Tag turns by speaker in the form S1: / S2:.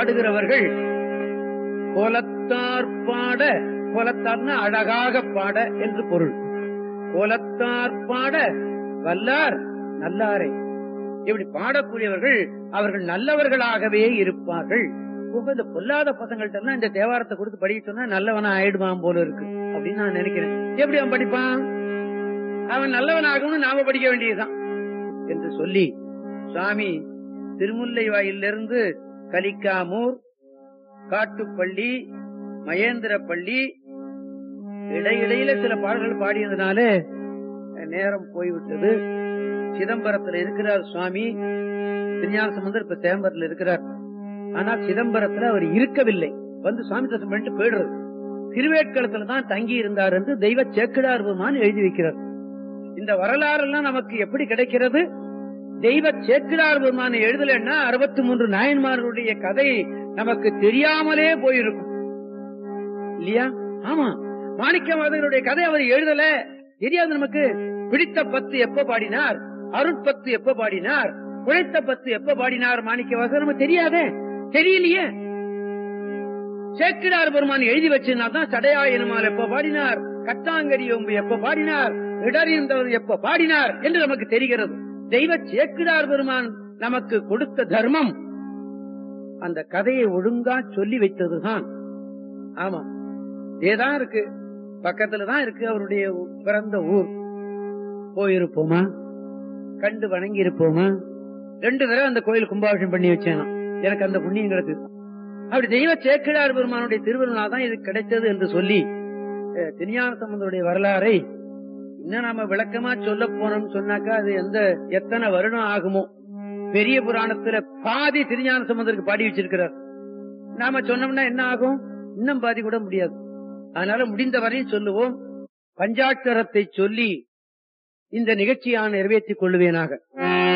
S1: பாடுகிறவர்கள் கோலத்தார் பாட கோலத்தார்னா அழகாக பாட என்று பொருள் கோலத்தார் பாட வல்லார் நல்லாரே இப்படி பாடக்கூடியவர்கள் அவர்கள் நல்லவர்களாகவே இருப்பார்கள் போக இந்த பொல்லாத பசங்கள்ட்ட எல்லாம் இந்த தேவாரத்தை கொடுத்து படிக்க சொன்னா நல்லவனா ஆயிடுவான் போல இருக்கு அப்படின்னு நான் நினைக்கிறேன் எப்படி அவன் படிப்பான் அவன் நல்லவனாகணும்னு நாம படிக்க வேண்டியதுதான் என்று சொல்லி சுவாமி திருமுல்லை வாயிலிருந்து கலிக்காமூர் காட்டுப்பள்ளி மகேந்திரப்பள்ளி இடையிடையில சில பாடல்கள் பாடியதுனால நேரம் போய்விட்டது சிதம்பரத்துல இருக்கிறார் சுவாமி திருஞான சம்பந்தர் இப்ப சேம்பரத்துல இருக்கிறார் ஆனா சிதம்பரத்துல அவர் இருக்கவில்லை வந்து சுவாமி தரிசனம் பண்ணிட்டு போயிடுறது திருவேட்களத்துல தான் தங்கி இருந்தார் என்று தெய்வ சேக்கிடார் பெருமான் எழுதி வைக்கிறார் இந்த வரலாறு எல்லாம் நமக்கு எப்படி கிடைக்கிறது தெய்வ சேக்கிடார் பெருமான் எழுதலன்னா அறுபத்தி மூன்று நாயன்மார்களுடைய கதை நமக்கு தெரியாமலே போயிருக்கும் இல்லையா ஆமா மாணிக்கவாதனுடைய கதை அவர் எழுதல தெரியாது நமக்கு பிடித்த பத்து எப்ப பாடினார் அருட்பத்து எப்ப பாடினார் குழைத்த பத்து எப்ப பாடினார் மாணிக்கவாசர் நமக்கு தெரியாதே தெரியலையே சேக்கிடார் பெருமான் எழுதி வச்சிருந்தாதான் சடையாயனமால் எப்ப பாடினார் கட்டாங்கரி ஒம்பு எப்ப பாடினார் இடறிந்தவர் எப்ப பாடினார் என்று நமக்கு தெரிகிறது தெய்வ சேக்கிடார் பெருமான் நமக்கு கொடுத்த தர்மம் அந்த கதையை ஒழுங்கா சொல்லி வைத்ததுதான் ஆமா இதேதான் இருக்கு பக்கத்துலதான் இருக்கு அவருடைய பிறந்த ஊர் போயிருப்போமா கண்டு வணங்கி இருப்போமா ரெண்டு தடவை அந்த கோயில் கும்பாபிஷம் பண்ணி வச்சேனா எனக்கு அந்த புண்ணியம் கிடைச்சது அப்படி தெய்வ சேக்கிழார் பெருமானுடைய திருவிழா தான் இது கிடைத்தது என்று சொல்லி திருஞான சம்பந்தருடைய வரலாறை இன்னும் நாம விளக்கமா சொல்ல போனோம்னு சொன்னாக்கா அது எந்த எத்தனை வருடம் ஆகுமோ பெரிய புராணத்துல பாதி திருஞான சம்பந்தருக்கு பாடி வச்சிருக்கிறார் நாம சொன்னோம்னா என்ன ஆகும் இன்னும் பாதி கூட முடியாது அதனால முடிந்த வரையும் சொல்லுவோம் பஞ்சாட்சரத்தை சொல்லி இந்த நிகழ்ச்சியான நிறைவேற்றிக் கொள்வேனாக